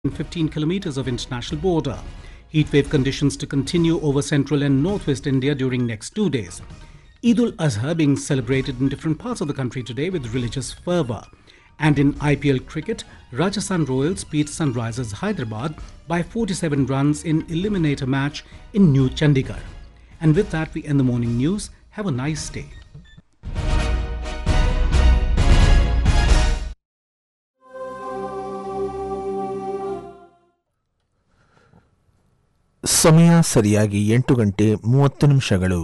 15 kilometers of international border. Heatwave conditions to continue over central and northwest India during next two days. Eid ul Azha being celebrated in different parts of the country today with religious fervor. And in IPL cricket, Rajasthan Royals beat Sunrisers Hyderabad by 47 runs in eliminator match in New Chandigarh. And with that, we end the morning news. Have a nice day. ಸಮಯ ಸರಿಯಾಗಿ ಎಂಟು ಗಂಟೆ ಮೂವತ್ತು ನಿಮಿಷಗಳು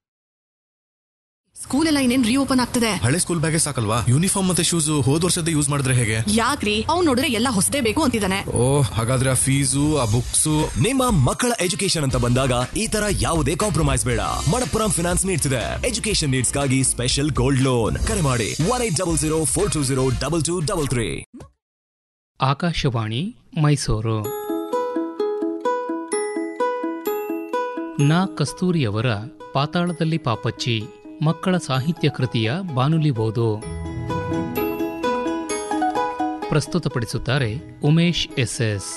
school ಎಲ್ಲ ಇನ್ನೇನ್ reopen ಆಗ್ತದೆ ಹಳೆ ಸ್ಕೂಲ್ ಬ್ಯಾಗೇ ಸಾಕಲ್ವಾ ಯೂನಿಫಾರ್ಮ್ ಮತ್ತೆ ಶೂಸ್ ಹೋದ್ ವರ್ಷದ ಯೂಸ್ ಮಾಡಿದ್ರೆ ಹೇಗೆ ಯಾಕ್ರಿ ಅವ್ನ್ ನೋಡಿದ್ರೆ ಎಲ್ಲ ಹೊಸದೇ ಬೇಕು ಅಂತಿದ್ದಾನೆ ಓ ಹಾಗಾದ್ರೆ ಆ ಫೀಸು ಆ ಬುಕ್ಸ್ ನಿಮ್ಮ ಮಕ್ಕಳ ಎಜುಕೇಶನ್ ಅಂತ ಬಂದಾಗ ಈ ತರ ಯಾವುದೇ ಕಾಂಪ್ರಮೈಸ್ ಬೇಡ ಮಣಪ್ಪುರಂ ಫಿನಾನ್ಸ್ ನೀಡ್ಸ್ ಇದೆ ಎಜುಕೇಶನ್ ನೀಡ್ಸ್ ಗಾಗಿ ಸ್ಪೆಷಲ್ ಗೋಲ್ಡ್ ಲೋನ್ ಕರೆ ಮಾಡಿ one eight double zero four two zero double two double three Akashvani Mysuru ನಾ ಕಸ್ತೂರಿಯವರ ಪಾತಾಳದಲ್ಲಿ ಪಾಪಚ್ಚಿ ಮಕ್ಕಳ ಸಾಹಿತ್ಯ ಕೃತಿಯ ಬಾನುಲಿ ಓದು ಪ್ರಸ್ತುತಪಡಿಸುತ್ತಾರೆ ಉಮೇಶ್ ಎಸ್ಎಸ್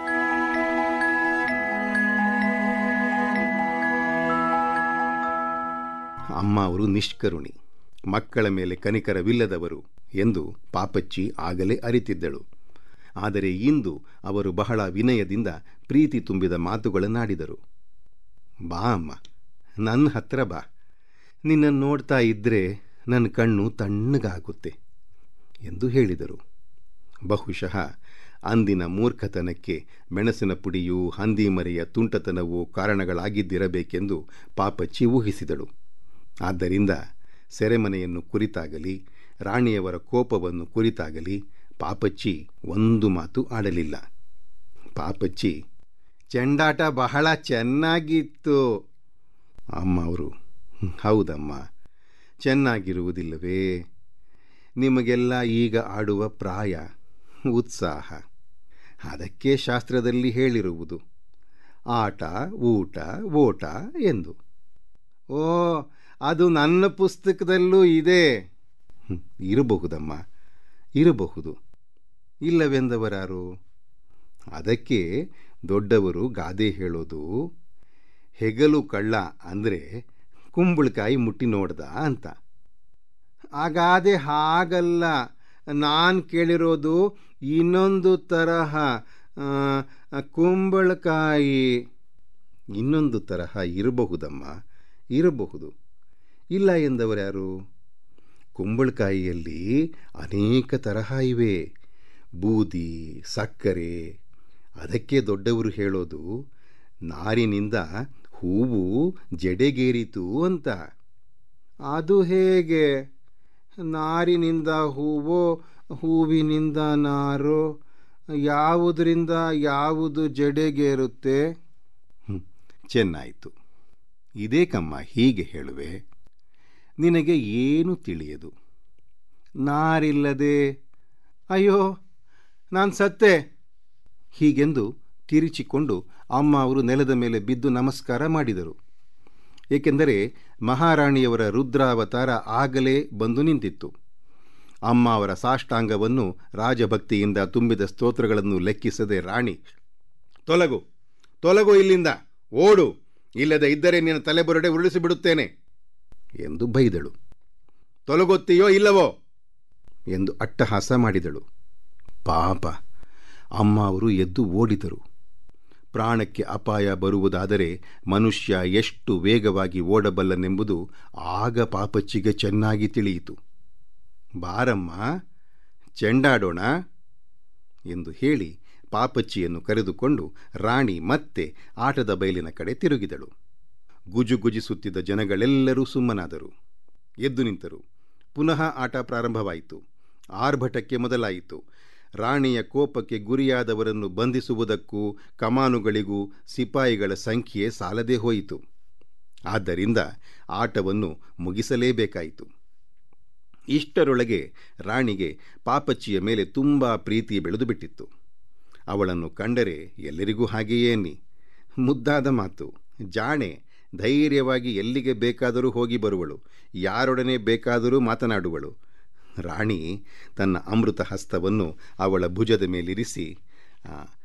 ಅಮ್ಮ ಅವರು ನಿಷ್ಕರುಣಿ ಮಕ್ಕಳ ಮೇಲೆ ಕನಿಕರವಿಲ್ಲದವರು ಎಂದು ಪಾಪಚ್ಚಿ ಆಗಲೇ ಅರಿತಿದ್ದಳು ಆದರೆ ಇಂದು ಅವರು ಬಹಳ ವಿನಯದಿಂದ ಪ್ರೀತಿ ತುಂಬಿದ ಮಾತುಗಳನ್ನಾಡಿದರು ಬಾ ಅಮ್ಮ ನನ್ನ ಹತ್ರ ಬಾ ನಿನ್ನನ್ನು ನೋಡ್ತಾ ಇದ್ದರೆ ನನ್ನ ಕಣ್ಣು ತಣ್ಣಗಾಗುತ್ತೆ ಎಂದು ಹೇಳಿದರು ಬಹುಶಃ ಅಂದಿನ ಮೂರ್ಖತನಕ್ಕೆ ಮೆಣಸಿನ ಪುಡಿಯೂ ಹಂದಿ ಮರೆಯ ತುಂಟತನವೂ ಕಾರಣಗಳಾಗಿದ್ದಿರಬೇಕೆಂದು ಪಾಪಚ್ಚಿ ಊಹಿಸಿದಳು ಆದ್ದರಿಂದ ಸೆರೆಮನೆಯನ್ನು ಕುರಿತಾಗಲಿ ರಾಣಿಯವರ ಕೋಪವನ್ನು ಕುರಿತಾಗಲಿ ಪಾಪಚ್ಚಿ ಒಂದು ಮಾತು ಆಡಲಿಲ್ಲ ಪಾಪಚ್ಚಿ ಚೆಂಡಾಟ ಬಹಳ ಚೆನ್ನಾಗಿತ್ತು ಅಮ್ಮ ಅವರು ಹೌದಮ್ಮ ಚೆನ್ನಾಗಿರುವುದಿಲ್ಲವೇ ನಿಮಗೆಲ್ಲ ಈಗ ಆಡುವ ಪ್ರಾಯ ಉತ್ಸಾಹ ಅದಕ್ಕೆ ಶಾಸ್ತ್ರದಲ್ಲಿ ಹೇಳಿರುವುದು ಆಟ ಊಟ ಓಟ ಎಂದು ಓ ಅದು ನನ್ನ ಪುಸ್ತಕದಲ್ಲೂ ಇದೆ ಹ್ಮ್, ಇರಬಹುದಮ್ಮ ಇರಬಹುದು ಇಲ್ಲವೆಂದವರಾರು ಅದಕ್ಕೆ ದೊಡ್ಡವರು ಗಾದೆ ಹೇಳೋದು ಹೆಗಲು ಕಳ್ಳ ಅಂದರೆ ಕುಂಬಳಕಾಯಿ ಮುಟ್ಟಿ ನೋಡ್ದ ಅಂತ ಆ ಗಾದೆ ಹಾಗಲ್ಲ ನಾನು ಕೇಳಿರೋದು ಇನ್ನೊಂದು ತರಹ ಆ, ಕುಂಬಳಕಾಯಿ ಇನ್ನೊಂದು ತರಹ ಇರಬಹುದಮ್ಮ ಇರಬಹುದು ಇಲ್ಲ ಎಂದವರ್ಯಾರು ಕುಂಬಳಕಾಯಿಯಲ್ಲಿ ಅನೇಕ ತರಹ ಇವೆ ಬೂದಿ ಸಕ್ಕರೆ ಅದಕ್ಕೆ ದೊಡ್ಡವರು ಹೇಳೋದು ನಾರಿನಿಂದ ಹೂವು ಜಡೆಗೇರಿತು ಅಂತ ಅದು ಹೇಗೆ ನಾರಿನಿಂದ ಹೂವೋ ಹೂವಿನಿಂದ ನಾರೋ ಯಾವುದರಿಂದ ಯಾವುದು ಜಡೆಗೇರುತ್ತೆ ಹ್ಮ್, ಚೆನ್ನಾಯಿತು ಇದೇಕಮ್ಮ ಹೀಗೆ ಹೇಳುವೆ ನಿನಗೆ ಏನು ತಿಳಿಯದು ನಾರಿಲ್ಲದೆ ಅಯ್ಯೋ ನಾನು ಸತ್ತೆ ಹೀಗೆಂದು ತಿರುಚಿಕೊಂಡು ಅಮ್ಮ ಅವರು ನೆಲದ ಮೇಲೆ ಬಿದ್ದು ನಮಸ್ಕಾರ ಮಾಡಿದರು ಏಕೆಂದರೆ ಮಹಾರಾಣಿಯವರ ರುದ್ರಾವತಾರ ಆಗಲೇ ಬಂದು ನಿಂತಿತ್ತು ಅಮ್ಮ ಅವರ ಸಾಷ್ಟಾಂಗವನ್ನು ರಾಜಭಕ್ತಿಯಿಂದ ತುಂಬಿದ ಸ್ತೋತ್ರಗಳನ್ನು ಲೆಕ್ಕಿಸದೆ ರಾಣಿ ತೊಲಗು ತೊಲಗು ಇಲ್ಲಿಂದ ಓಡು ಇಲ್ಲದೆ ಇದ್ದರೆ ನಿನ್ನ ತಲೆಬುರಡೆ ಉರುಳಿಸಿಬಿಡುತ್ತೇನೆ ಎಂದು ಬೈದಳು ತೊಲಗೊತ್ತೀಯೋ ಇಲ್ಲವೋ ಎಂದು ಅಟ್ಟಹಾಸ ಮಾಡಿದಳು ಪಾಪ ಅಮ್ಮ ಅವರು ಎದ್ದು ಓಡಿದರು ಪ್ರಾಣಕ್ಕೆ ಅಪಾಯ ಬರುವುದಾದರೆ ಮನುಷ್ಯ ಎಷ್ಟು ವೇಗವಾಗಿ ಓಡಬಲ್ಲನೆಂಬುದು ಆಗ ಪಾಪಚ್ಚಿಗೆ ಚೆನ್ನಾಗಿ ತಿಳಿಯಿತು ಬಾರಮ್ಮ ಚೆಂಡಾಡೋಣ ಎಂದು ಹೇಳಿ ಪಾಪಚ್ಚಿಯನ್ನು ಕರೆದುಕೊಂಡು ರಾಣಿ ಮತ್ತೆ ಆಟದ ಬಯಲಿನ ಕಡೆ ತಿರುಗಿದಳು ಗುಜುಗುಜಿಸುತ್ತಿದ್ದ ಜನಗಳೆಲ್ಲರೂ ಸುಮ್ಮನಾದರು ಎದ್ದು ನಿಂತರು ಪುನಃ ಆಟ ಪ್ರಾರಂಭವಾಯಿತು ಆರ್ಭಟಕ್ಕೆ ಮೊದಲಾಯಿತು ರಾಣಿಯ ಕೋಪಕ್ಕೆ ಗುರಿಯಾದವರನ್ನು ಬಂಧಿಸುವುದಕ್ಕೂ ಕಮಾನುಗಳಿಗೂ ಸಿಪಾಯಿಗಳ ಸಂಖ್ಯೆ ಸಾಲದೇ ಹೋಯಿತು ಆದ್ದರಿಂದ ಆಟವನ್ನು ಮುಗಿಸಲೇಬೇಕಾಯಿತು ಇಷ್ಟರೊಳಗೆ ರಾಣಿಗೆ ಪಾಪಚ್ಚಿಯ ಮೇಲೆ ತುಂಬ ಪ್ರೀತಿ ಬೆಳೆದು ಬಿಟ್ಟಿತ್ತು ಅವಳನ್ನು ಕಂಡರೆ ಎಲ್ಲರಿಗೂ ಹಾಗೆಯೇ ಅನ್ನಿ ಮುದ್ದಾದ ಮಾತು ಜಾಣೆ ಧೈರ್ಯವಾಗಿ ಎಲ್ಲಿಗೆ ಬೇಕಾದರೂ ಹೋಗಿ ಬರುವಳು ಯಾರೊಡನೆ ಬೇಕಾದರೂ ಮಾತನಾಡುವಳು ರಾಣಿ ತನ್ನ ಅಮೃತ ಹಸ್ತವನ್ನು ಅವಳ ಭುಜದ ಮೇಲಿರಿಸಿ ಆ,